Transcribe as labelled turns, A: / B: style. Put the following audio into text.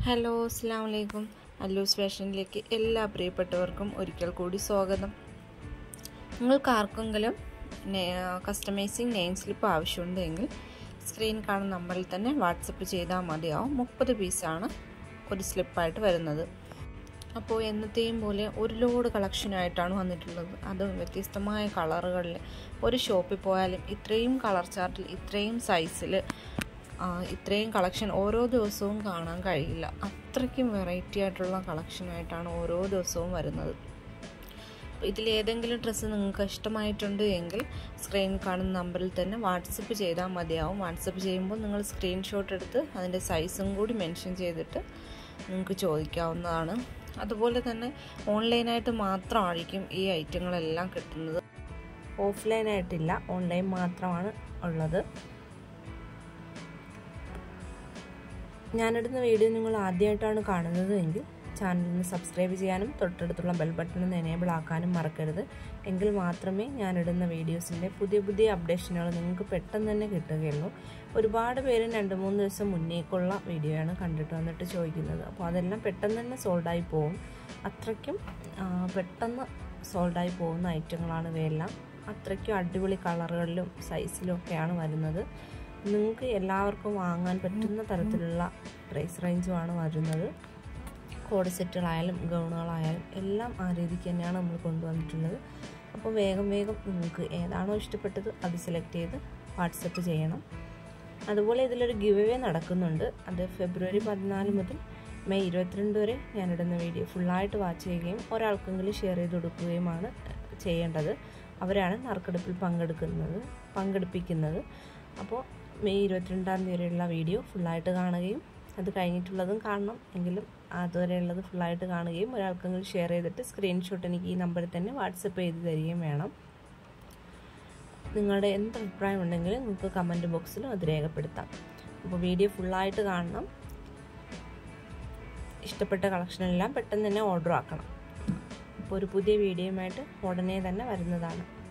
A: hello അസ്സാം വലൈക്കും അല്ലൂസ് ഫാഷനിലേക്ക് എല്ലാ പ്രിയപ്പെട്ടവർക്കും ഒരിക്കൽ കൂടി സ്വാഗതം നിങ്ങൾക്ക് ആർക്കെങ്കിലും കസ്റ്റമൈസിങ് നെയിം സ്ലിപ്പ് ആവശ്യമുണ്ടെങ്കിൽ സ്ക്രീൻ കാണുന്ന നമ്പറിൽ തന്നെ വാട്സപ്പ് ചെയ്താൽ മതിയാവും മുപ്പത് പീസാണ് ഒരു സ്ലിപ്പായിട്ട് വരുന്നത് അപ്പോൾ എന്നത്തെയും പോലെ ഒരു ലോഡ് കളക്ഷനായിട്ടാണ് വന്നിട്ടുള്ളത് അതും വ്യത്യസ്തമായ കളറുകളിൽ ഒരു ഷോപ്പിൽ പോയാലും ഇത്രയും കളർ ചാർട്ടിൽ ഇത്രയും സൈസിൽ ഇത്രയും കളക്ഷൻ ഓരോ ദിവസവും കാണാൻ കഴിയില്ല അത്രയ്ക്കും വെറൈറ്റി ആയിട്ടുള്ള കളക്ഷനായിട്ടാണ് ഓരോ ദിവസവും വരുന്നത് ഇതിലേതെങ്കിലും ഡ്രസ്സ് നിങ്ങൾക്ക് ഇഷ്ടമായിട്ടുണ്ട് എങ്കിൽ സ്ക്രീൻ കാണുന്ന നമ്പറിൽ തന്നെ വാട്സപ്പ് ചെയ്താൽ മതിയാവും വാട്സപ്പ് ചെയ്യുമ്പോൾ നിങ്ങൾ സ്ക്രീൻഷോട്ട് എടുത്ത് അതിൻ്റെ സൈസും കൂടി മെൻഷൻ ചെയ്തിട്ട് നിങ്ങൾക്ക് ചോദിക്കാവുന്നതാണ് അതുപോലെ തന്നെ ഓൺലൈനായിട്ട് മാത്രമായിരിക്കും ഈ ഐറ്റങ്ങളെല്ലാം കിട്ടുന്നത് ഓഫ്ലൈനായിട്ടില്ല ഓൺലൈൻ മാത്രമാണ് ഉള്ളത് ഞാനിടുന്ന വീഡിയോ നിങ്ങൾ ആദ്യമായിട്ടാണ് കാണുന്നത് എങ്കിൽ ചാനലിന് സബ്സ്ക്രൈബ് ചെയ്യാനും തൊട്ടടുത്തുള്ള ബെൽ ബട്ടൺ ഒന്ന് എനേബിൾ ആക്കാനും മറക്കരുത് എങ്കിൽ മാത്രമേ ഞാനിടുന്ന വീഡിയോസിൻ്റെ പുതിയ പുതിയ അപ്ഡേഷനുകൾ നിങ്ങൾക്ക് പെട്ടെന്ന് തന്നെ കിട്ടുകയുള്ളൂ ഒരുപാട് പേര് രണ്ട് മൂന്ന് ദിവസം മുന്നേക്കുള്ള വീഡിയോയാണ് കണ്ടിട്ട് വന്നിട്ട് ചോദിക്കുന്നത് അപ്പോൾ അതെല്ലാം പെട്ടെന്ന് തന്നെ സോൾഡായി പോകും അത്രയ്ക്കും പെട്ടെന്ന് സോൾഡായി പോകുന്ന ഐറ്റങ്ങളാണ് ഇവയെല്ലാം അത്രയ്ക്കും അടിപൊളി കളറുകളിലും സൈസിലും ഒക്കെയാണ് വരുന്നത് നിങ്ങൾക്ക് എല്ലാവർക്കും വാങ്ങാൻ പറ്റുന്ന തരത്തിലുള്ള പ്രൈസ് റേഞ്ചുമാണ് വരുന്നത് കോഡ് സെറ്റുകളായാലും ഗൗണുകളായാലും എല്ലാം ആ രീതിക്ക് തന്നെയാണ് നമ്മൾ കൊണ്ടുവന്നിട്ടുള്ളത് അപ്പോൾ വേഗം വേഗം നിങ്ങൾക്ക് ഏതാണോ ഇഷ്ടപ്പെട്ടത് അത് സെലക്ട് ചെയ്ത് വാട്സപ്പ് ചെയ്യണം അതുപോലെ ഇതിലൊരു ഗിവ് അവേ നടക്കുന്നുണ്ട് അത് ഫെബ്രുവരി പതിനാല് മുതൽ മെയ് ഇരുപത്തിരണ്ട് വരെ ഞാനിടുന്ന വീഡിയോ ഫുള്ളായിട്ട് വാച്ച് ചെയ്യുകയും ഒരാൾക്കെങ്കിലും ഷെയർ ചെയ്ത് കൊടുക്കുകയുമാണ് ചെയ്യേണ്ടത് അവരാണ് നറുക്കെടുപ്പിൽ പങ്കെടുക്കുന്നത് പങ്കെടുപ്പിക്കുന്നത് അപ്പോൾ മെയ് ഇരുപത്തിരണ്ടാം തീയതി വരെയുള്ള വീഡിയോ ഫുള്ളായിട്ട് കാണുകയും അത് കഴിഞ്ഞിട്ടുള്ളതും കാണണം എങ്കിലും അതുവരെയുള്ളത് ഫുള്ളായിട്ട് കാണുകയും ഒരാൾക്കെങ്കിലും ഷെയർ ചെയ്തിട്ട് സ്ക്രീൻഷോട്ട് എനിക്ക് ഈ നമ്പറിൽ തന്നെ വാട്സപ്പ് ചെയ്ത് തരികയും വേണം നിങ്ങളുടെ എന്ത് അഭിപ്രായം ഉണ്ടെങ്കിലും നിങ്ങൾക്ക് കമൻറ്റ് ബോക്സിലും അത് രേഖപ്പെടുത്താം അപ്പോൾ വീഡിയോ ഫുള്ളായിട്ട് കാണണം ഇഷ്ടപ്പെട്ട കളക്ഷനെല്ലാം പെട്ടെന്ന് തന്നെ ഓർഡർ ആക്കണം അപ്പോൾ ഒരു പുതിയ വീഡിയോയുമായിട്ട് ഉടനെ തന്നെ വരുന്നതാണ്